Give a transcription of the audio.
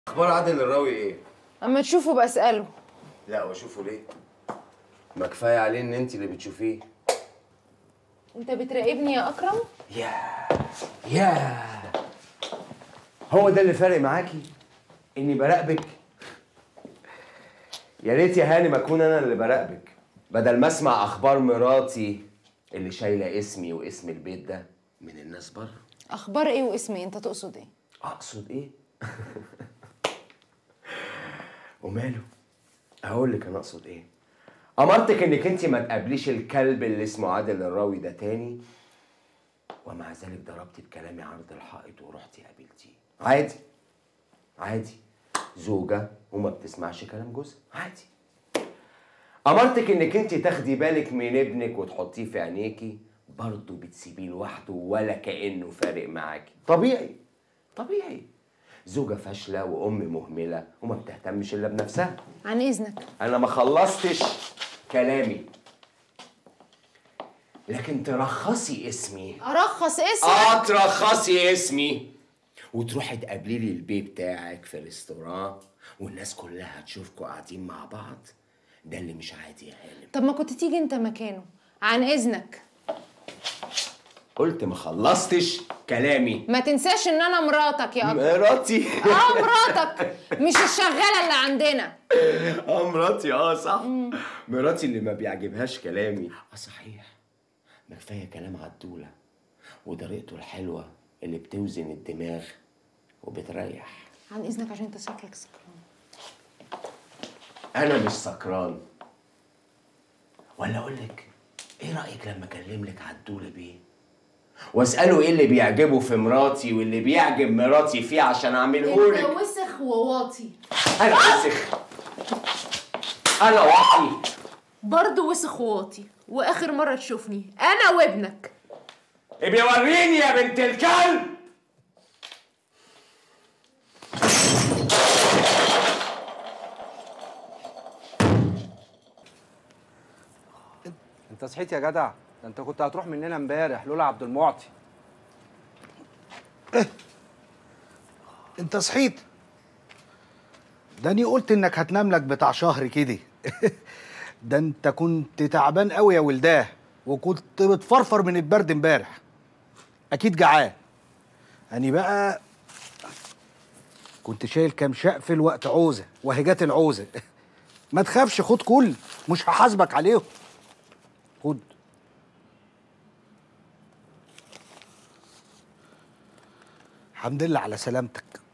اخبار عادل الراوي ايه اما تشوفه بسأله لا واشوفه ليه ما كفايه عليه ان انت اللي بتشوفيه انت بتراقبني يا اكرم يا يا هو ده اللي فارق معاكي اني براقبك يا ريت يا هانم اكون انا اللي براقبك بدل ما اسمع اخبار مراتي اللي شايله اسمي واسم البيت ده من الناس بره اخبار ايه واسمي انت تقصد ايه اقصد ايه وماله اقول لك انا اقصد ايه امرتك انك انت ما تقابليش الكلب اللي اسمه عادل الراوي ده تاني ومع ذلك ضربتي بكلامي عرض الحائط ورحتي قابلتيه عادي عادي زوجة وما بتسمعش كلام جوزها عادي امرتك انك انت تاخدي بالك من ابنك وتحطيه في عينيكي برضه بتسيبيه لوحده ولا كانه فارق معاكي طبيعي طبيعي زوجة فاشلة وأم مهملة وما بتهتمش إلا بنفسها عن اذنك أنا ما خلصتش كلامي لكن ترخصي اسمي ارخص اسمك اه ترخصي اسمي وتروحي تقابلي لي البي بتاعك في ريستوران والناس كلها تشوفكوا قاعدين مع بعض ده اللي مش عادي يا هانم طب ما كنت تيجي انت مكانه عن اذنك قلت ما خلصتش كلامي ما تنساش ان انا مراتك يا اكرم مراتي اه مراتك مش الشغاله اللي عندنا اه مراتي اه صح مراتي اللي ما بيعجبهاش كلامي اه صحيح ما كفايه كلام عدوله وطريقته الحلوه اللي بتوزن الدماغ وبتريح عن اذنك عشان انت شكلك سكران انا مش سكران ولا اقول لك ايه رايك لما اكلم لك عدوله بيه واساله ايه اللي بيعجبه في مراتي واللي بيعجب مراتي فيه عشان اعمله لك وسخ وواطي انا وسخ انا واطي برضه وسخ وواطي واخر مره تشوفني انا وابنك ابقي وريني يا بنت الكلب انت صحيت يا جدع ده انت كنت هتروح مننا امبارح لولا عبد المعطي انت صحيت ده اني قلت انك هتنام لك بتاع شهر كده ده انت كنت تعبان قوي يا ولداه وكنت بتفرفر من البرد امبارح اكيد جعان اني بقى كنت شايل كام شقفل وقت عوزه وهجات العوزه ما تخافش خد كل مش هحاسبك عليهم خد الحمد لله على سلامتك